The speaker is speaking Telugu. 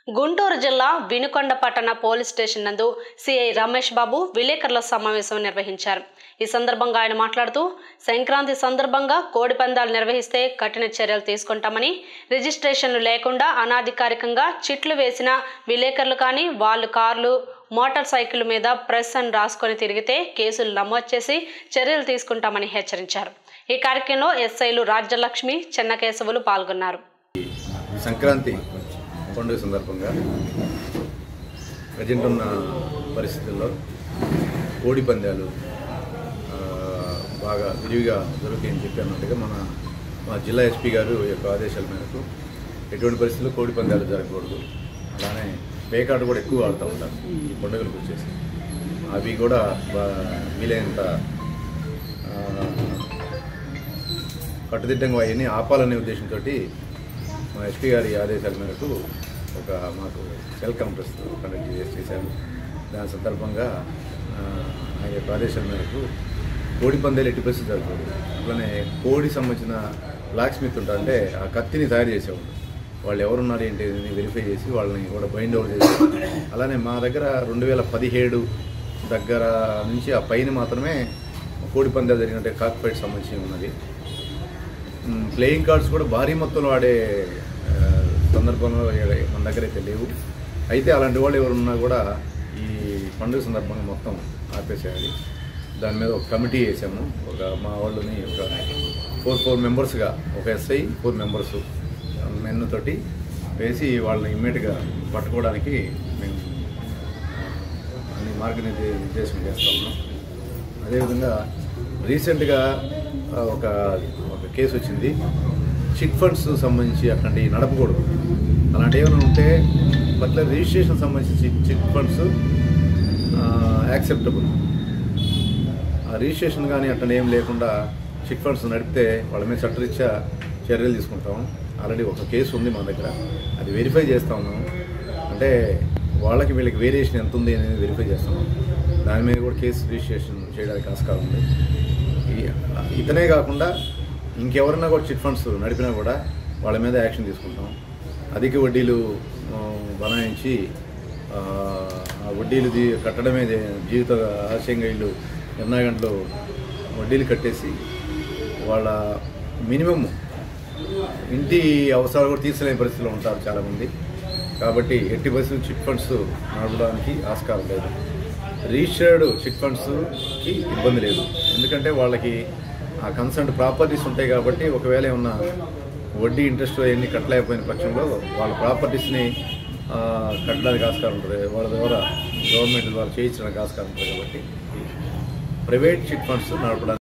గుంటూరు జిల్లా వినుకొండ పట్టణ పోలీస్ స్టేషన్ నందు సిఐ రమేష్ బాబు విలేకరుల సమావేశం నిర్వహించారు ఈ సందర్భంగా ఆయన మాట్లాడుతూ సంక్రాంతి సందర్భంగా కోడి పందాలు నిర్వహిస్తే కఠిన చర్యలు తీసుకుంటామని రిజిస్ట్రేషన్లు లేకుండా అనాధికారికంగా చిట్లు వేసిన విలేకరులు కానీ వాళ్ళు కార్లు మోటార్ సైకిల్ మీద ప్రెస్ అని రాసుకొని తిరిగితే కేసులు నమోదు చేసి చర్యలు తీసుకుంటామని హెచ్చరించారు ఈ కార్యక్రమంలో ఎస్ఐలు రాజ్యలక్ష్మి చెన్నకేశవులు పాల్గొన్నారు ఈ సంక్రాంతి పండుగ సందర్భంగా ప్రజెంట్ ఉన్న పరిస్థితుల్లో కోడి పందాలు ఆ, బాగా విరివిగా దొరుకుతాయని చెప్పి అన్నట్టుగా మన మా జిల్లా ఎస్పీ గారు యొక్క ఆదేశాల మేరకు ఎటువంటి పరిస్థితుల్లో కోడి పందాలు జరగకూడదు అలానే పేకాట కూడా ఎక్కువ ఆడుతూ ఉంటారు ఈ పండుగలకు వచ్చేసి అవి కూడా బా- వీలైనంత ఆ, కట్టుదిట్టంగా అవన్నీ ఆపాలనే ఉద్దేశంతో మా ఎస్పీ గారి ఆదేశాల మేరకు ఒక మాకు సెల్ కాన్ఫరెన్స్ కండక్ట్ చేసి చేశారు దాని సందర్భంగా ఆ, ఆయన యొక్క ఆదేశాల మేరకు కోడి పందేలు ఎట్టి పరిస్థితి జరుగుతుంది అట్లనే కోడి సంబంధించిన బ్లాక్ స్మిత్ ఉంటారు అంటే ఆ కత్తిని తయారు చేసేవాళ్ళు వాళ్ళు ఎవరున్నారు ఏంటి అని వెరిఫై చేసి వాళ్ళని కూడా బైండ్ ఓవర్ చేసి అలానే మా దగ్గర రెండు వేల పదిహేడు దగ్గర నుంచి ఆ పైన మాత్రమే కోడి పందాలు జరిగినట్టే కాక్ ఫైట్ సంబంధించి ఉన్నది మ్, ప్లేయింగ్ కార్డ్స్ కూడా భారీ మొత్తంలో ఆడే ఆ, సందర్భంలో ఏ- మన దగ్గర అయితే లేవు అయితే అలాంటి వాళ్ళు ఎవరు ఉన్నా కూడా ఈ పండుగ సందర్భంగా మొత్తం ఆపేసేయాలి దాని మీద ఒక కమిటీ వేసాము ఒక మా వాళ్ళని ఒక ఫోర్ ఫోర్ మెంబర్స్గా ఒక ఎస్ఐ ఫోర్ మెంబర్స్ మెన్ తోటి వేసి వాళ్ళని ఇమ్మీడియట్గా పట్టుకోవడానికి మేము అన్ని మార్గనిర్దే నిర్దేశం చేస్తా ఉన్నాం అదేవిధంగా రీసెంట్గా ఆ, ఒక ఒక కేసు వచ్చింది చిట్ ఫండ్స్ సంబంధించి అట్లాంటివి నడపకూడదు అలాంటి ఏమైనా ఉంటే పట్ల రిజిస్ట్రేషన్ సంబంధించి చిట్ చిట్ ఫండ్స్ యాక్సెప్టబుల్ ఆ రిజిస్ట్రేషన్ కానీ అట్లా ఏం లేకుండా చిట్ ఫండ్స్ నడిపితే వాళ్ళ మీద చట్టరీత్యా చర్యలు తీసుకుంటాం ఆల్రెడీ ఒక కేసు ఉంది మా దగ్గర అది వెరిఫై చేస్తా ఉన్నాం అంటే వాళ్ళకి వీళ్ళకి వేరియేషన్ ఎంత ఉంది అనేది వెరిఫై చేస్తున్నాం దాని మీద కూడా కేసు రిజిస్ట్రేషన్ చేయడానికి ఆస్కారం ఉంది ఈ- ఇతనే కాకుండా ఇంకెవరన్నా కూడా చిట్ ఫండ్స్ నడిపినా కూడా వాళ్ళ మీద యాక్షన్ తీసుకుంటాం అధిక వడ్డీలు ఆ, బనాయించి ఆ ఆ వడ్డీలు దీ- కట్టడమే జీ- జీవిత ఆశయంగా వీళ్ళు ఎన్నో గంటలు వడ్డీలు కట్టేసి వాళ్ళ మినిమం ఇంటి అవసరాలు కూడా తీర్చలేని పరిస్థితిలో ఉంటారు చాలామంది కాబట్టి ఎట్టి పరిస్థితులు చిట్ ఫండ్స్ నడపడానికి ఆస్కారం లేదు రిజిస్టర్డ్ చిట్ ఫండ్స్కి ఇబ్బంది లేదు ఎందుకంటే వాళ్ళకి ఆ కన్సర్న్ ప్రాపర్టీస్ ఉంటాయి కాబట్టి ఒకవేళ ఏమన్నా వడ్డీ ఇంట్రెస్ట్ అవన్నీ కట్టలేకపోయిన పక్షంలో వాళ్ళ ప్రాపర్టీస్ని ఆ, కట్టడానికి ఆస్కారం ఉంటుంది వాళ్ళ ద్వారా గవర్నమెంట్ ద్వారా చేయించడానికి ఆస్కారం ఉంటుంది కాబట్టి ప్రైవేట్ చిట్ ఫండ్స్ నడపడానికి